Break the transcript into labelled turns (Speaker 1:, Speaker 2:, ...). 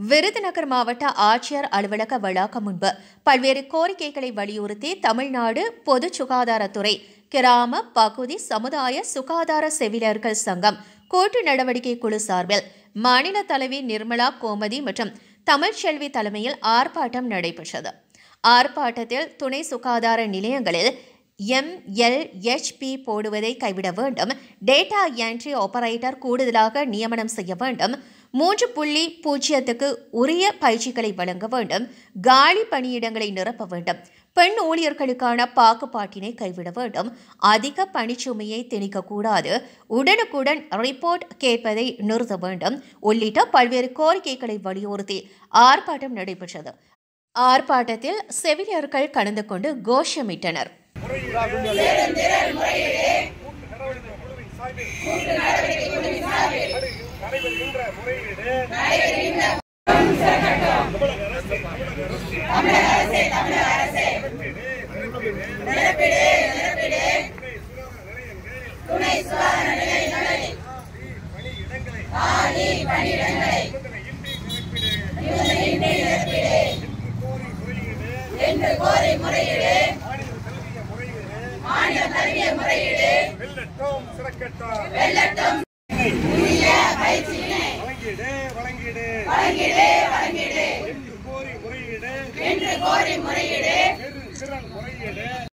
Speaker 1: விருதுநகர் மாவட்ட ஆட்சியர் அலுவலக வளாகம் முன்பு பல்வேறு கோரிக்கைகளை வலியுறுத்தி தமிழ்நாடு பொது சுகாதாரத்துறை கிராம பகுதி சமுதாய சுகாதார செவிலியர்கள் சங்கம் கூட்டு நடவடிக்கை குழு சார்பில் மாநில தலைவி நிர்மலா கோமதி மற்றும் தமிழ்ச்செல்வி தலைமையில் ஆர்ப்பாட்டம் நடைபெற்றது ஆர்ப்பாட்டத்தில் துணை சுகாதார நிலையங்களில் எம்எல்ஹெச்பி போடுவதை கைவிட வேண்டும் டேட்டா என்ட்ரி ஆபரேட்டர் கூடுதலாக நியமனம் செய்ய வேண்டும் மூன்று புள்ளி பூஜ்ஜியத்துக்கு உரிய பயிற்சிகளை வழங்க வேண்டும் காலி பணியிடங்களை நிரப்ப வேண்டும் பெண் ஊழியர்களுக்கான பாகுபாட்டினை கைவிட வேண்டும் அதிக பணிச்சுமையை திணிக்கக்கூடாது உடனுக்குடன் ரிப்போர்ட் கேட்பதை நிறுத்த வேண்டும் உள்ளிட்ட பல்வேறு கோரிக்கைகளை வலியுறுத்தி ஆர்ப்பாட்டம் நடைபெற்றது ஆர்ப்பாட்டத்தில் செவிலியர்கள் கலந்து கொண்டு கோஷமிட்டனர்
Speaker 2: நடைபெறுகின்ற முறையீடு என்று கோரி முறையீடு மாநில தழுவிய முறையீடு வெல்லட்டும் சிறக்கட்டும் வெல்லட்டும் வழங்கிடு வழங்கிடு வழங்கிடு வழங்கிடு என்று கோரி முறையீடு என்று கோரி முறையீடு திறன் முறையீடு